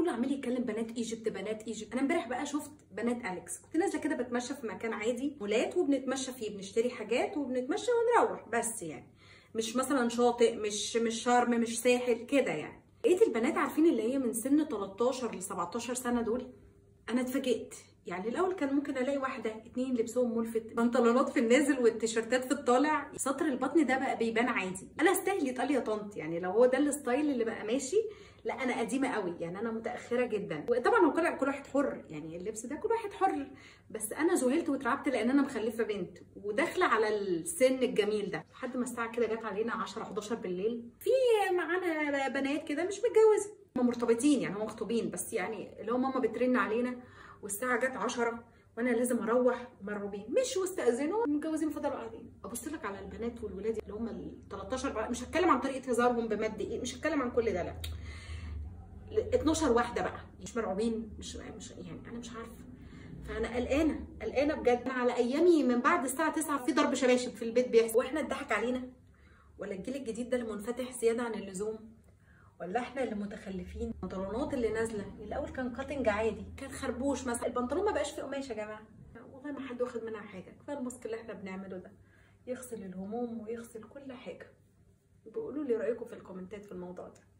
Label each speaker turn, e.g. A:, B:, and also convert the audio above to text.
A: كله عمال يتكلم بنات ايجيبت بنات ايجيبت انا امبارح بقى شفت بنات اليكس كنت نازله كده بتمشى في مكان عادي مولات وبنتمشى فيه بنشتري حاجات وبنتمشى ونروح بس يعني مش مثلا شاطئ مش مش شرم مش ساحل كده يعني لقيت البنات عارفين اللي هي من سن 13 ل 17 سنه دول انا اتفاجئت يعني الاول كان ممكن الاقي واحده اتنين لبسهم ملفت بنطلونات في النازل والتيشيرتات في الطالع سطر البطن ده بقى بيبان عادي انا استاهل يتقال يا طنط يعني لو هو ده الستايل اللي بقى ماشي لا انا قديمه قوي يعني انا متاخره جدا وطبعا هو كل كل واحد حر يعني اللبس ده كل واحد حر بس انا ذهلت واترعبت لان انا مخلفه بنت وداخله على السن الجميل ده لحد ما الساعه كده جت علينا 10 11 بالليل في معانا بنات كده مش متجوزه هم مرتبطين يعني هم مخطوبين بس يعني اللي هو ماما بترن علينا والساعه جت 10 وانا لازم اروح مرعوبين مش واستاذنوا متجوزين فضلوا قاعدين ابص لك على البنات والولاد اللي هم ال 13 مش هتكلم عن طريقه هزارهم بمد ايه مش هتكلم عن كل ده لا 12 واحده بقى مش مرعوبين مش مش يعني انا مش عارفه فانا قلقانه قلقانه بجد انا على ايامي من بعد الساعه 9 في ضرب شباشب في البيت بيحصل واحنا اتضحك علينا ولا الجيل الجديد ده اللي منفتح زياده عن اللزوم ولا احنا اللي متخلفين البنطلونات اللي نازله الاول كان كاتنج عادي كان خربوش مثلا البنطلون ما بقاش فيه قماش يا جماعه والله ما حد واخد منها حاجه كفايه الماسك اللي احنا بنعمله ده يغسل الهموم ويغسل كل حاجه بيقولوا لي رايكم في الكومنتات في الموضوع ده